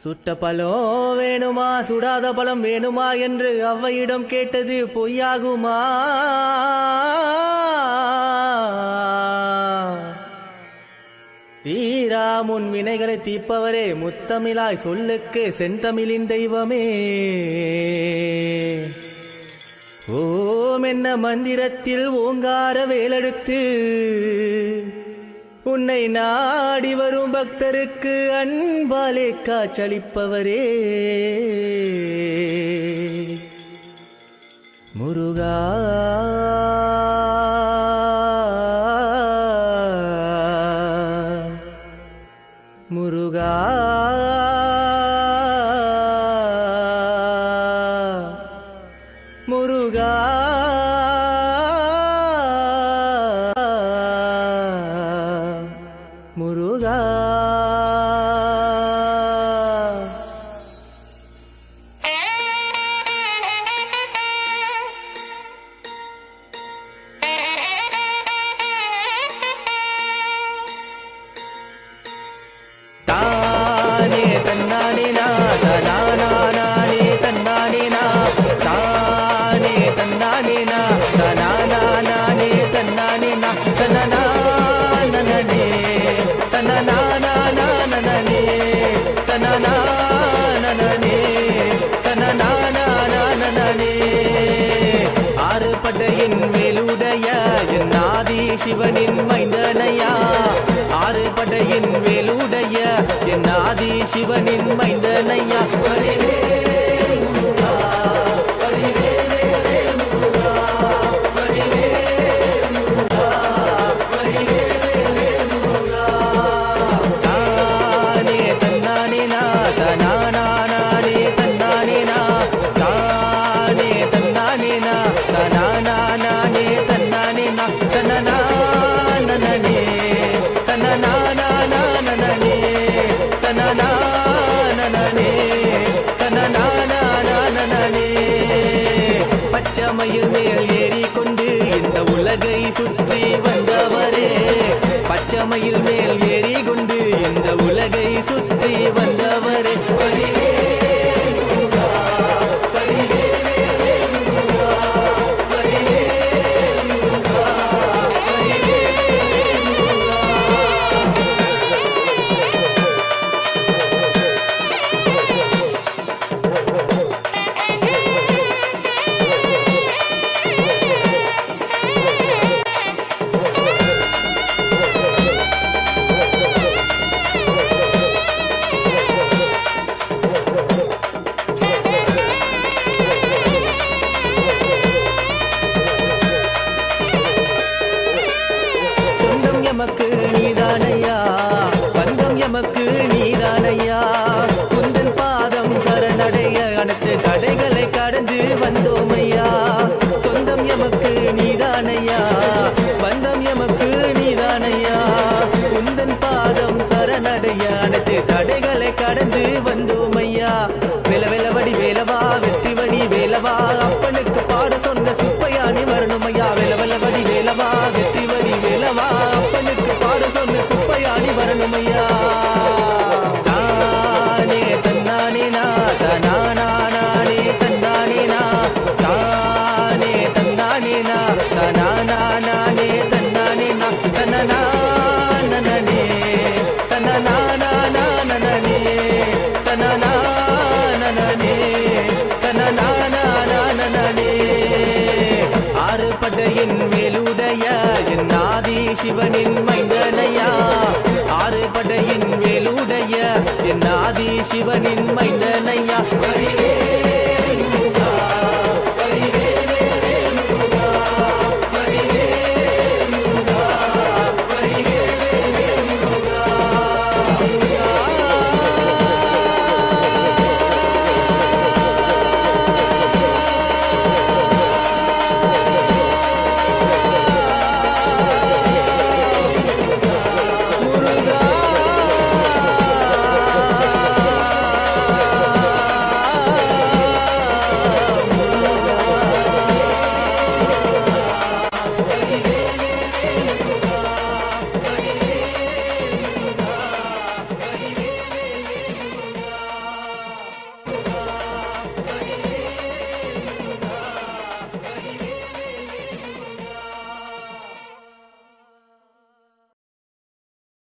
சுட்ட பழம் வேணுமா சுடாத பழம் வேணுமா என்று அவ்வையிடம் கேட்டது பொய்யாகுமா தீரா முன் வினைகளை தீர்ப்பவரே முத்தமிழாய் சொல்லுக்கு செந்தமிழின் தெய்வமே ஓம் என்ன மந்திரத்தில் ஓங்கார வேலெடுத்து உன்னை நாடி வரும் பக்தருக்கு அன்பாலே காட்சளிப்பவரே முருகா முருகா முருகா முருகா தானே தன்னானே நா தனானா நானே தன்னானே நா தானே தன்னானே நா தனானா நானே தன்னானே நா தனனா நனனே தனனா நானா நனனே தனனா நனனே தனனா நானா நனனே ஆறு படையின் மேலுடைய என் ஆதி சிவனின் மைந்தனையா ஆறு படையின் மேலுடைய என் ஆதி சிவனின் மைந்தனையா வடிவேல் முருகா, வடிவேல் வேல் முருகா, வடிவேல் முருகா, வடிவேல் வேல் முருகா. தானே தன்னானே நா, தனானா நானே தன்னானே நா, தானே தன்னானே நா, தனானா நானே தன்னானே நா, தனனா நனனே, தனனா நானா நனனே, தனனா நனனே, தனனா நானா நனனே. பச்சைமயில் மேல் ஏறி கொண்டு இந்த உலகை சுற்றி வந்தவரே பச்சைமயில் மேல் ஏறி கொண்டு இந்த உலகை சுற்றி வந்தவரே வடிவேல் முருகா, வடிவேல் முருகா, வடிவேல் முருகா, வடிவேல் முருகா. சொந்தம் எமக்கு நீதானையா பந்தம் எமக்கு நீதானையா குந்தன் பாதம் சரணடைய அனைத்து தடைகளை கடந்து வந்தோமையா சொந்தம் எமக்கு நீதானையா பந்தம் எமக்கு நீதானையா குந்தன் பாதம் சரணடைய அனைத்து தடைகளை கடந்து வந்தோமையா வெல வெல வடி வேலவா வெற்றி வடி வேலவா அப்பனுக்கு பாட சொன்ன சுப்பையானி வரணுமையா வெல வெல வடி வேலவா வெற்றி வடி வேலவா அப்பனுக்கு பாட சொன்ன சுப்பையானி வரணுமையா தானே தன்னானே நா தனானா நானே தன்னானே நா தானே தன்னானே நா தனானா நானே தன்னானே நா தனனா நனனே தனனா நானா நனனே தனனா நனனே தனனா நானா நனனே ஆறு படையின் மேலுடைய என் ஆதி சிவனின் மைந்தனையா ஆறு படையின் மேலுடைய என் ஆதி சிவனின் மைந்த